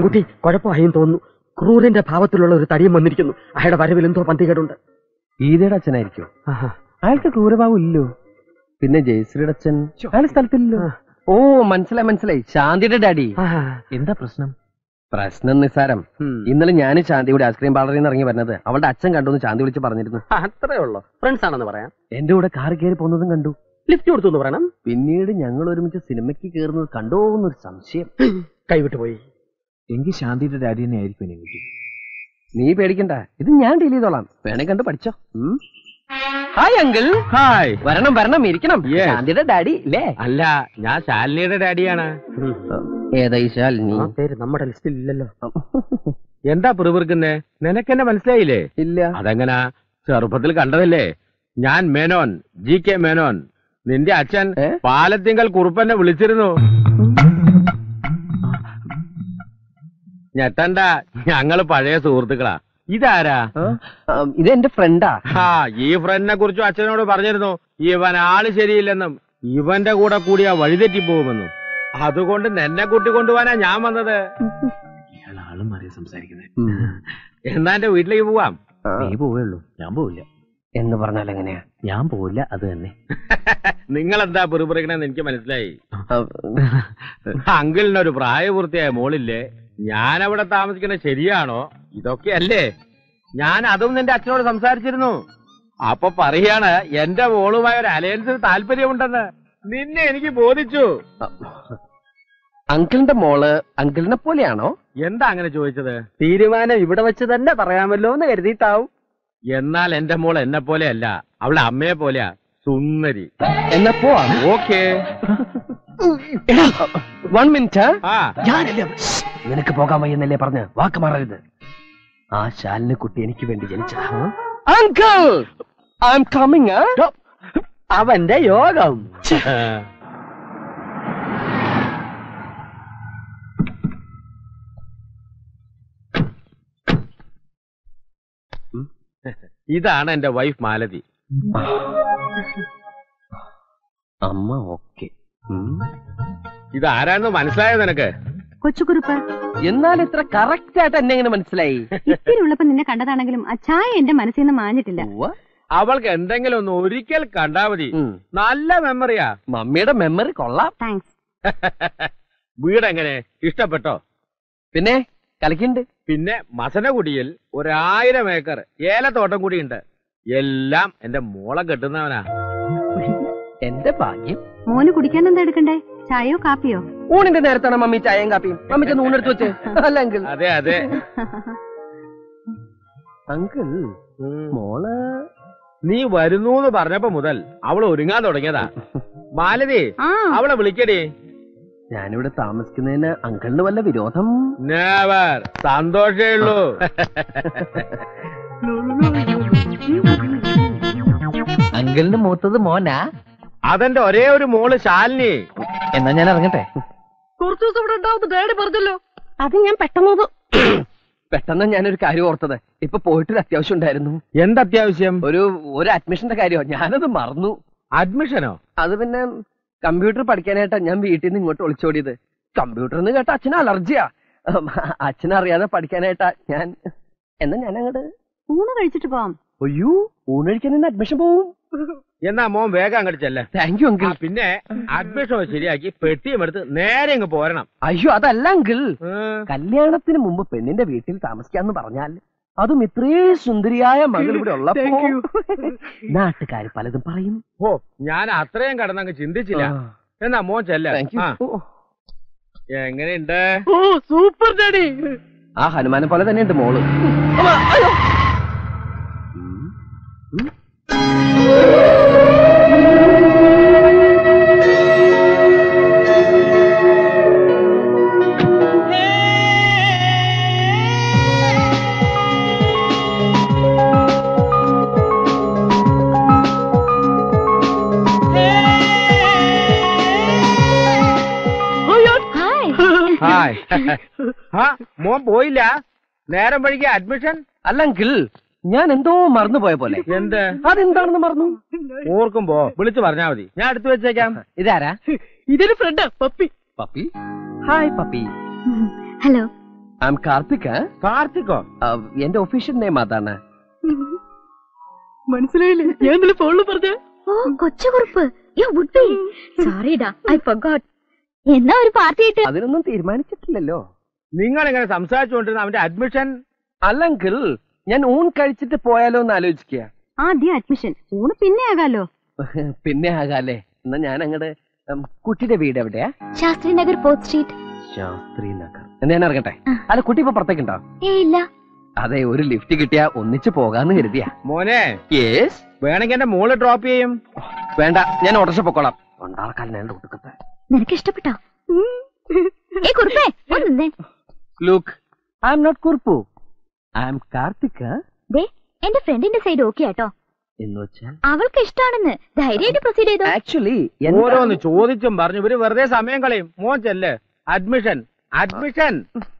മമ്മൂട്ടി കുഴപ്പമായും തോന്നുന്നു ക്രൂരന്റെ ഭാവത്തിലുള്ള ഒരു തടിയും വന്നിരിക്കുന്നു അയാളുടെ വരവിൽ എന്തോ പന്തികേടുണ്ട് ഗീതയുടെ അച്ഛനായിരിക്കും ആഹാ. അയാൾക്ക് ക്രൂരഭാവം ഇല്ലോ പിന്നെ ജയശ്രീയുടെ അച്ഛൻ അയാൾ സ്ഥലത്തില്ലല്ലോ ഓ മനസ്സിലായി മനസ്സിലായി ശാന്തിയുടെ ഡാഡി ആഹാ. എന്താ പ്രശ്നം പ്രശ്നം നിസ്സാരം ഉം. ഇന്നലെ ഞാൻ ശാന്തി കൂടി ഐസ്ക്രീം പാർലറിൽ നിന്ന് ഇറങ്ങി വരുന്നത് അവളുടെ അച്ഛൻ കണ്ടു എന്ന് ശാന്തി വിളിച്ച് പറഞ്ഞിരുന്നു അത്രേ ഉള്ളൂ ഫ്രണ്ട്സ് ആണെന്ന് പറയാം എന്റെ കൂടെ കാർ കയറി പോകുന്നതും കണ്ടു ലിഫ്റ്റ് കൊടുത്തു എന്ന് പറയണം പിന്നീട് ഞങ്ങൾ ഒരുമിച്ച് സിനിമയ്ക്ക് കയറുന്നത് കണ്ടോ എന്നൊരു സംശയം കൈവിട്ടു പോയി എങ്കിൽ ശാന്തിയുടെ ഡാഡി തന്നെ ആയിരിക്കും എനിക്ക് നീ പേടിക്കണ്ട ഇത് ഞാൻ ഡീൽ ചെയ്തോളാം വേണേ കണ്ട് പഠിച്ചോ ഉം. ഹായ് അങ്കിൾ ഹായ് വരണം വരണം ഇരിക്കണം Yes. ശാന്തിയുടെ ഡാഡി ഇല്ലേ അല്ല ഞാൻ ശാലിനിയുടെ ഡാഡിയാണ് ഏതാ ഈ ശാലിനി ആ പേര് നമ്മുടെ ലിസ്റ്റിൽ ഇല്ലല്ലോ എന്താ പിറുപിറുക്കുന്നേ നിനക്കെന്നെ മനസ്സിലായില്ലേ ഇല്ല അതെങ്ങനാ ചെറുപ്പത്തിൽ കണ്ടതല്ലേ ഞാൻ മേനോൻ ജി കെ മേനോൻ നിന്റെ അച്ഛൻ ഏ? പാലത്തിങ്കൽ കുറുപ്പനെ വിളിച്ചിരുന്നു ഞെട്ടണ്ട ഞങ്ങള് പഴയ സുഹൃത്തുക്കളാ ഇതാരാ ആ, ആ, ഇത് എന്റെ ഫ്രണ്ടാ ആ ഈ ഫ്രണ്ടിനെ കുറിച്ചും അച്ഛനോട് പറഞ്ഞിരുന്നു ഇവൻ ആള് ശരിയില്ലെന്നും ഇവന്റെ കൂടെ കൂടിയാ വഴിതെറ്റി പോകുമെന്നും അതുകൊണ്ട് നിന്നെ കൂട്ടിക്കൊണ്ടുപോവാനാ ഞാൻ വന്നത് ഇയാൾ ആളും മാറി സംസാരിക്കുന്നത് എന്നാ എന്റെ വീട്ടിലേക്ക് പോവാം ആ, നീ പോവുള്ളൂ ഞാൻ പോവില്ല എന്ന് പറഞ്ഞാൽ എങ്ങനെയാ ഞാൻ പോവില്ല അത് തന്നെ നിങ്ങൾ എന്താ പിറുപിറുക്കണെന്ന് എനിക്ക് മനസ്സിലായി ആ, അങ്കിളിനൊരു പ്രായപൂർത്തിയായ മോളില്ലേ ഞാൻ അവിടെ താമസിക്കുന്നത് ശരിയാണോ ഇതൊക്കെയല്ലേ ഞാൻ അതും നിന്റെ അച്ഛനോട് സംസാരിച്ചിരുന്നു അപ്പൊ പറയാണ് എന്റെ മോളുമായ ഒരു അലയൻസിന് താല്പര്യമുണ്ടെന്ന് നിന്നെ എനിക്ക് ബോധിച്ചു അങ്കിളിന്റെ മോള് അങ്കിളിനെ പോലെയാണോ എന്താ അങ്ങനെ ചോദിച്ചത് തീരുമാനം ഇവിടെ വെച്ച് തന്നെ പറയാമല്ലോ എന്ന് കരുതിയിട്ടാവും എന്നാൽ എന്റെ മോൾ എന്നെ പോലെയല്ല അവളെ അമ്മയെ പോലെയാ സുന്ദരി എന്നാ പോവാം ഓക്കേ വൺ മിനിറ്റ് ആ ഞാനല്ലേ അവൾ. ശ്ശ്, നിനക്ക് പോകാൻ വയ്യെന്നല്ലേ പറഞ്ഞ് വാക്ക് മാറരുത് ആ ശാലിന് കുട്ടി എനിക്ക് വേണ്ടി ജനിച്ചതാ അങ്കിൾ ഐ എം കമ്മിങ് അവന്റെ യോഗം ഇതാണ് എന്റെ വൈഫ് മാലതി അമ്മ ഓക്കെ ഇത് ആരാന്ന് മനസ്സിലായോ നിനക്ക് കൊച്ചുകുറുപ്പ് എന്നാൽ ഇത്ര കറക്റ്റ് ആയിട്ട് എന്നെ എങ്ങനെ മനസ്സിലായി ഇത്തിരി ഉള്ളപ്പോ നിന്നെ കണ്ടതാണെങ്കിലും ആ ചായ എന്റെ മനസ്സിൽ നിന്ന് മാഞ്ഞിട്ടില്ല ഉവ്വ. അവൾക്ക് എന്തെങ്കിലും ഒന്ന് ഒരിക്കൽ കണ്ടാ മതി ഉം. നല്ല മെമ്മറിയാ മമ്മിയുടെ മെമ്മറി കൊള്ളാം താങ്ക്സ് വീട് എങ്ങനെ ഇഷ്ടപ്പെട്ടോ പിന്നെ കളിക്കുന്നുണ്ട് പിന്നെ മസനകുടിയിൽ ഒരായിരം ഏക്കർ ഏലത്തോട്ടം കൂടിയുണ്ട് എല്ലാം എന്റെ മോളെ കെട്ടുന്നവനാ എന്റെ ഭാഗ്യം മോന് കുടിക്കാൻ എന്താ എടുക്കണ്ടേ ചായയോ കാപ്പിയോ ഊണിന്റെ നേരത്താണ് മമ്മി ചായയും കാപ്പിയും മമ്മി ചെന്ന് ഊണെടുത്ത് വെച്ച് അല്ല അങ്കിൾ അതെ അതെ അങ്കിൾ ഉം. മോള് നീ വരുന്നു എന്ന് പറഞ്ഞപ്പോ മുതൽ അവൾ ഒരുങ്ങാൻ തുടങ്ങിയതാ മാലതി ആ അവളെ വിളിക്കടി ഞാനിവിടെ താമസിക്കുന്നതിന് അങ്കിളിന് വല്ല വിരോധം നേവർ സന്തോഷേ ഉള്ളൂ അങ്കിളിന് മൂത്തത് മോനാ അതെന്റെ ഒരേ ഒരു മോള് ശാലിനി എന്നാ ഞാൻ ഇറങ്ങട്ടെ കുറച്ചു ദിവസം ഇവിടെ ഉണ്ടാവും ഡാഡി പറഞ്ഞല്ലോ അത് ഞാൻ പെട്ടെന്ന് പെട്ടെന്ന് ഞാനൊരു കാര്യം ഓർത്തത് ഇപ്പൊ പോയിട്ടൊരു അത്യാവശ്യം ഉണ്ടായിരുന്നു എന്ത് അത്യാവശ്യം ഒരു ഒരു അഡ്മിഷന്റെ കാര്യമോ ഞാനത് മറന്നു അഡ്മിഷനോ അത് പിന്നെ കമ്പ്യൂട്ടർ പഠിക്കാനായിട്ടാ ഞാൻ വീട്ടിൽ നിന്ന് ഇങ്ങോട്ട് ഒളിച്ചോടിയത് കമ്പ്യൂട്ടർ എന്ന് കേട്ട അച്ഛന് അലർജിയാ ഉം, അച്ഛനറിയാതെ പഠിക്കാനായിട്ടാ ഞാൻ എന്നാ ഞാൻ അങ്ങോട്ട് ഊണ് കഴിച്ചിട്ട് പോവാം അയ്യോ ഊണഴിക്കാൻ നിന്ന് അഡ്മിഷൻ പോവും എന്നാ മോൻ വേഗം അങ്ങോട്ട് ചെല്ലേ താങ്ക് യു അങ്കിൾ പിന്നെ അഡ്മിഷൻ ശരിയാക്കി പെട്ടിയും എടുത്ത് നേരെ ഇങ്ങ് പോരണം അയ്യോ അതല്ല അങ്കിൾ ഉം. കല്യാണത്തിന് മുമ്പ് പെണ്ണിന്റെ വീട്ടിൽ താമസിക്കാന്ന് പറഞ്ഞാൽ അതും ഇത്രേ സുന്ദരിയായ മകൾ ഇവിടെ ഉള്ളപ്പോ നാട്ടുകാർ പലതും പറയും ഓ ഞാൻ അത്രയും കടന്നങ്ങ് ചിന്തിച്ചില്ല ആ. എന്നാ മോൻ ചെല്ല താങ്ക് യു എങ്ങനെയുണ്ട് ഓ സൂപ്പർ ഡാഡി ആ ഹനുമാനെ പോലെ തന്നെയുണ്ട് മോള് ഹായ് ഹായ് ആ മോൻ പോയില്ല നേരം വഴിക്ക് അഡ്മിഷൻ അല്ല അങ്കിൾ ഞാൻ എന്തോ മറന്നുപോയ പോലെ എന്ത് അതെന്താണെന്ന് മറന്നു ഓർക്കുമ്പോ വിളിച്ചു പറഞ്ഞാ മതി ഞാൻ എടുത്തു വെച്ചേക്കാം ഇതാരാ ഇതൊരു ഫ്രണ്ടാ puppy puppy hi puppy hello I'm Karthik കാർത്തിക്കോ എന്റെ ഒഫീഷ്യൽ നെയിം അതാണ് മനസ്സിലായില്ലേ ഞാൻ ഇന്നലെ ഫോണിൽ പറഞ്ഞ ഓ കൊച്ചുകുറുപ്പ് യോ വുഡ് ബി സോറിടാ ഐ ഫൊഗോട്ട് എന്നാ ഒരു പാർട്ടി ഇട്ട് അതിനൊന്നും തീരുമാനിച്ചിട്ടില്ലല്ലോ നിങ്ങൾ ഇങ്ങനെ സംസാരിച്ചുകൊണ്ടിരുന്ന അവന്റെ അഡ്മിഷൻ അല്ലെങ്കിൽ ഞാൻ ഊൺ കഴിച്ചിട്ട് പോയാലോ എന്ന് ആലോചിക്കുക ആദ്യം അഡ്മിഷൻ ഊണ് പിന്നെ ആകാലോ പിന്നെ ആകാല്ലേ എന്നാ ഞാൻ അങ്ങട് ഉം, കുട്ടിയുടെ വീട് എവിടെയാ ശാസ്ത്രി നഗർ ഫോർത്ത് സ്ട്രീറ്റ് ശാസ്ത്രി നഗർ എന്നാ ഞാൻ ഇറങ്ങട്ടെ അല്ല കുട്ടി ഇപ്പൊ പുറത്തേക്കുണ്ടോ ഏ ഇല്ല അതെ ഒരു ലിഫ്റ്റ് കിട്ടിയാ ഒന്നിച്ച് പോകാന്ന് കരുതിയാ മോനെ യേസ് വേണമെങ്കിൽ എന്റെ മോള് ഡ്രോപ്പ് ചെയ്യും വേണ്ട ഞാൻ ഓട്ടർഷ പൊക്കോളാം കൊണ്ടാർക്കാൽ ഞാൻ ഒട്ടുക്കത്തെ നിനക്ക് ഇഷ്ടപ്പെട്ടോ ഏ കുറുപ്പേ ഒന്ന് നിന്നേ. Look I'm not Kurup I'm Karthik ദേ എന്റെ ഫ്രണ്ടിന്റെ സൈഡ് ഓക്കെ ആട്ടോ എന്ന് വെച്ചാൽ അവൾക്ക് ഇഷ്ടാണെന്ന് ധൈര്യമായിട്ട് പ്രൊസീഡ് ചെയ്തോ ആക്ച്വലി ഓരോന്ന് ചോദിച്ചും പറഞ്ഞു ഇവര് വെറുതെ സമയം കളയും മോൻ ചെല്ല് അഡ്മിഷൻ അഡ്മിഷൻ